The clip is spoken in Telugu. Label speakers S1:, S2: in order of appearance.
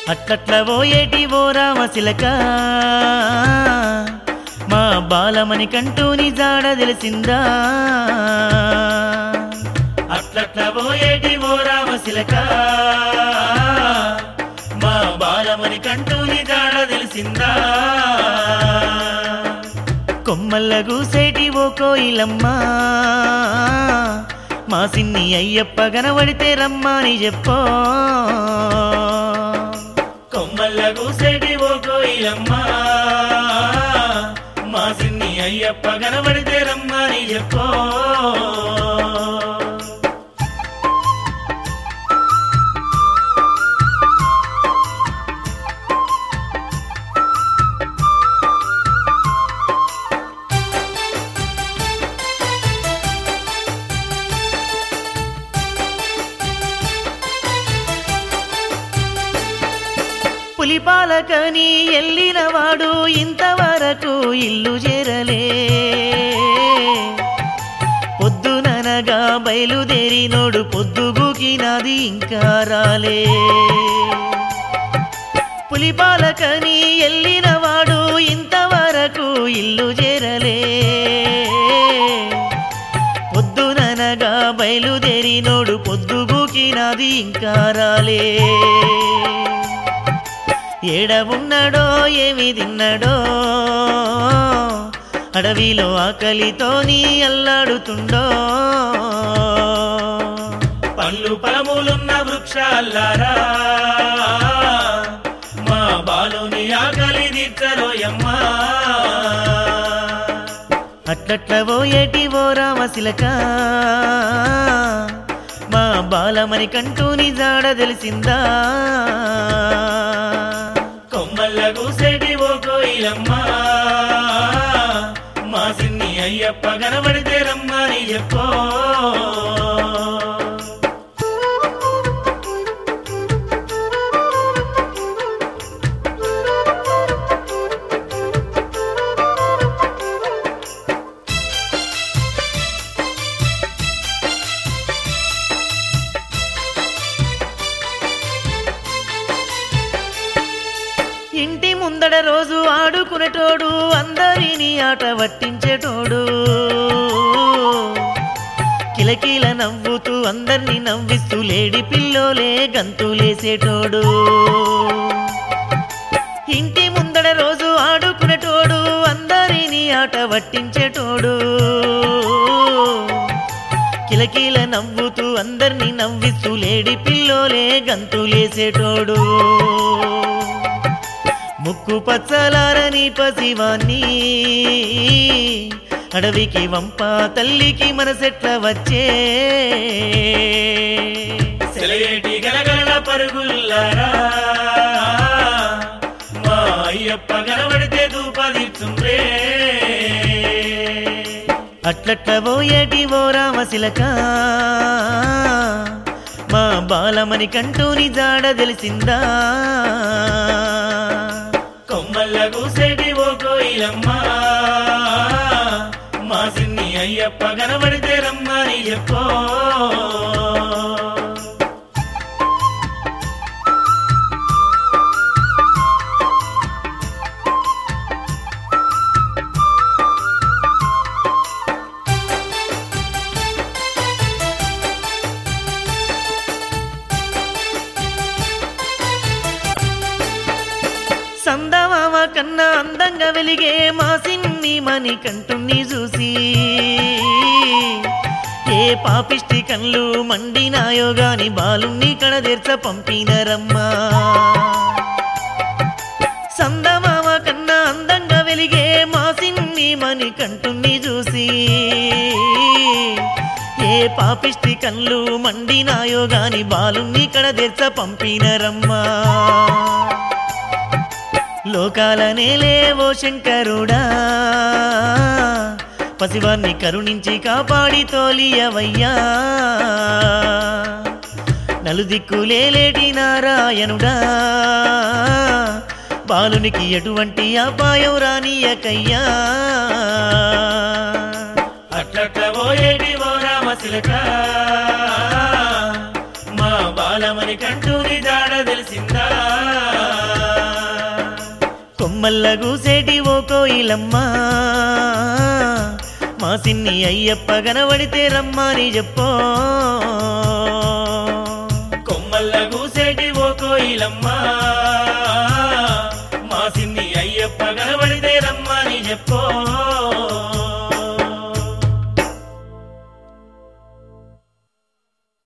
S1: అట్లట్ల పోయేటి ఓ రామశిలక మా బాలమని కంటూని జాడ తెలిసిందా అట్లట్ల పోయేటి ఓ రామశిలక మా బాలమని కంటూని జాడ తెలిసిందా కొమ్మల్ల గూసేటి ఓ కోయిలమ్మా మా సిన్ని అయ్యప్ప కనబడితే రమ్మని చెప్పో కొమ్మల్ల గూసేటి ఓ కోయిలమ్మా మా సిన్ని అయ్యప్ప కనబడితే రమ్మని చెప్పో పులిపాలకని ఎల్లినవాడు ఇంతవరకు ఇల్లు చేరలే పొద్దుననగా బయలుదేరినోడు పొద్దుగుకినది ఇంకా రాలే పులిపాలకని ఎల్లినవాడు ఇంతవరకు ఇల్లు చేరలే పొద్దుననగా బయలుదేరినోడు పొద్దుగుకినది ఇంకా రాలే ఏడ ఉన్నాడో ఏమి తిన్నాడో అడవిలో ఆకలితోని అల్లాడుతుండో పండ్లు పలములున్న వృక్షాలారా మా బాలుని ఆకలి తీర్చరోయమ్మా అట్లట్ల పోయేటి ఓ రామశిలక మా బాలమని కంటూని జాడ తెలిసిందా కొమ్మల్ల కూసేటి ఓ కోయిలమ్మా మా సిన్ని అయ్యప్ప కనబడితే రమ్మని చెప్పో ఇంటి ముందడ రోజు ఆడుకునేటోడు అందరినీ ఆట పట్టించేటోడు కిలకిల నవ్వుతూ అందరినీ నవ్విస్తూ లేడి పిల్లోలే గంతులేసేటోడు ఇంటి ముందడ రోజు ఆడుకునేటోడు అందరినీ ఆట పట్టించేటోడు కిలకిల నవ్వుతూ అందరినీ నవ్విస్తూ లేడి పిల్లోలే గంతులేసేటోడు ముక్కు పచ్చలారని పసివాన్ని అడవికి వంప తల్లికి మనసెట్ల వచ్చే సెలయేటి గలగల పరుగుల్లారా మా అయ్యప్ప కనబడితే దూపదీర్చుండ్రే అట్లట్ల పోయేటి ఓ రామశిలక మా బాలమని కంటూని జాడ తెలిసిందా కొమ్మల్ల కూసేటి ఓ కోయిలమ్మా మా సిన్ని అయ్యప్ప కనబడితే రమ్మని చెప్పో సందమామ కన్నా అందంగా వెలిగే మా సిన్ని మని కంటుని చూసి ఏ పాపిష్టి కళ్ళు మండినాయో గాని బాలుణ్ణి కడదీర్చ పంపినరమ్మా సందమామ కన్నా అందంగా వెలిగే మా సిన్ని మని కంటుని చూసి ఏ పాపిష్టి కళ్ళు మండినాయో గాని బాలుణ్ణి కడదీర్చ పంపినరమ్మా లోకాల నేలేవో శంకరుడా పసివాన్ని కరుణించి కాపాడి తోలియవయ్యా నలుదిక్కులేలేటి నారాయణుడా బాలునికి ఎటువంటి అపాయం రానియకయ్యా అట్లట్ల పోయేటి ఓ రామశిలక మా బాలమని కంటూని జాడ తెలిసిందా కొమ్మల్ల గూసేటి ఓ కోయిలమ్మా మా సిన్ని అయ్యప్ప కనబడితే రమ్మని చెప్పో
S2: కొమ్మల్ల కూసేటి ఓ కోయిలమ్మా